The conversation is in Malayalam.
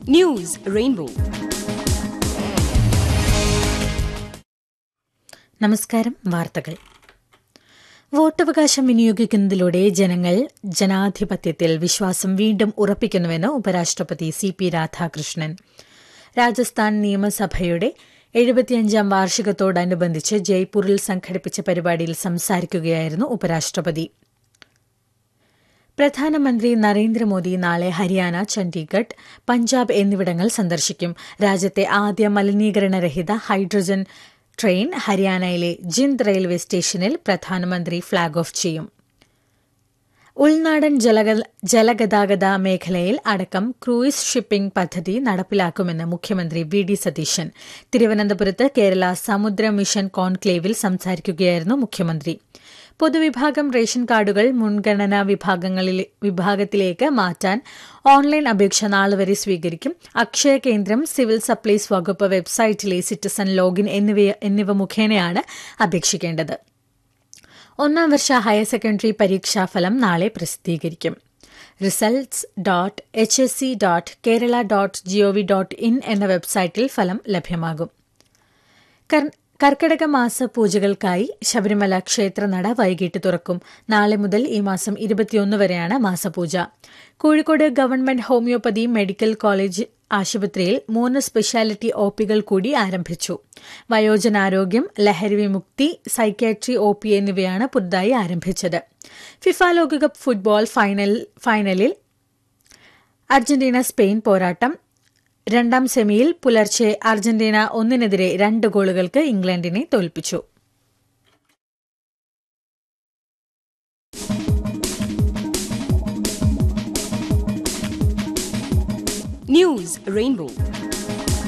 ന്യൂസ് റെയിൻബോ നമസ്കാരം വാർത്തകൾ വോട്ടവകാശം വിനിയോഗിക്കുന്നതിലൂടെ ജനങ്ങൾ ജനാധിപത്യത്തിൽ വിശ്വാസം വീണ്ടും ഉറപ്പിക്കുന്നുവെന്ന് ഉപരാഷ്ട്രപതി സി പി രാധാകൃഷ്ണൻ രാജസ്ഥാൻ നിയമസഭയുടെ എഴുപത്തിയഞ്ചാം വാർഷികത്തോടനുബന്ധിച്ച് ജയ്പൂരിൽ സംഘടിപ്പിച്ച പരിപാടിയിൽ സംസാരിക്കുകയായിരുന്നു ഉപരാഷ്ട്രപതി പ്രധാനമന്ത്രി നരേന്ദ്രമോദി നാളെ ഹരിയാന ചണ്ഡീഗഡ് പഞ്ചാബ് എന്നിവിടങ്ങൾ സന്ദർശിക്കും രാജ്യത്തെ ആദ്യ മലിനീകരണരഹിത ഹൈഡ്രജൻ ട്രെയിൻ ഹരിയാനയിലെ ജിന്ദ് റെയിൽവേ സ്റ്റേഷനിൽ പ്രധാനമന്ത്രി ഫ്ളാഗ് ഓഫ് ചെയ്യും ഉൾനാടൻ ജലഗ- ജലഗതാഗത മേഖലയിൽ അടക്കം ക്രൂയിസ് ഷിപ്പിംഗ് പദ്ധതി നടപ്പിലാക്കുമെന്ന് മുഖ്യമന്ത്രി വി ഡി സതീശൻ തിരുവനന്തപുരത്ത് കേരള സമുദ്ര മിഷൻ കോൺക്ലേവിൽ സംസാരിക്കുകയായിരുന്നു മുഖ്യമന്ത്രി പൊതുവിഭാഗം റേഷൻ കാർഡുകൾ മുൻഗണനാ വിഭാഗങ്ങളിൽ വിഭാഗത്തിലേക്ക് മാറ്റാൻ ഓൺലൈൻ അപേക്ഷ നാളെ വരെ സ്വീകരിക്കും അക്ഷയ കേന്ദ്രം സിവിൽ സപ്ലൈസ് വകുപ്പ് വെബ്സൈറ്റിലെ സിറ്റിസൺ ലോഗിൻ എന്നിവ എന്നിവ മുഖേനയാണ് അപേക്ഷിക്കേണ്ടത് ഒന്നാം വർഷ ഹയർ സെക്കൻഡറി പരീക്ഷാഫലം നാളെ പ്രസിദ്ധീകരിക്കും results dot H S C dot Kerala dot GOV dot in എന്ന വെബ്സൈറ്റിൽ ഫലം ലഭ്യമാകും കർ- കർക്കിടക മാസ പൂജകൾക്കായി ശബരിമല ക്ഷേത്രനട വൈകിട്ട് തുറക്കും നാളെ മുതൽ ഈ മാസം ഇരുപത്തിയൊന്ന് വരെയാണ് മാസപൂജ Kozhikode government homoeopathy medical college ആശുപത്രിയിൽ മൂന്ന് സ്പെഷ്യാലിറ്റി ഒപികൾ കൂടി ആരംഭിച്ചു വയോജനാരോഗ്യം ലഹരി വിമുക്തി സൈക്യാട്രി ഒ പി എന്നിവയാണ് പുതുതായി ആരംഭിച്ചത് ഫിഫ ലോകകപ്പ് ഫുട്ബോൾ ഫൈനൽ ഫൈനലിൽ അർജന്റീന സ്പെയിൻ പോരാട്ടം രണ്ടാം സെമിയിൽ പുലർച്ചെ അർജന്റീന ഒന്നിനെതിരെ രണ്ട് ഗോളുകൾക്ക് ഇംഗ്ലണ്ടിനെ തോൽപ്പിച്ചു ന്യൂസ് റെയിൻബോ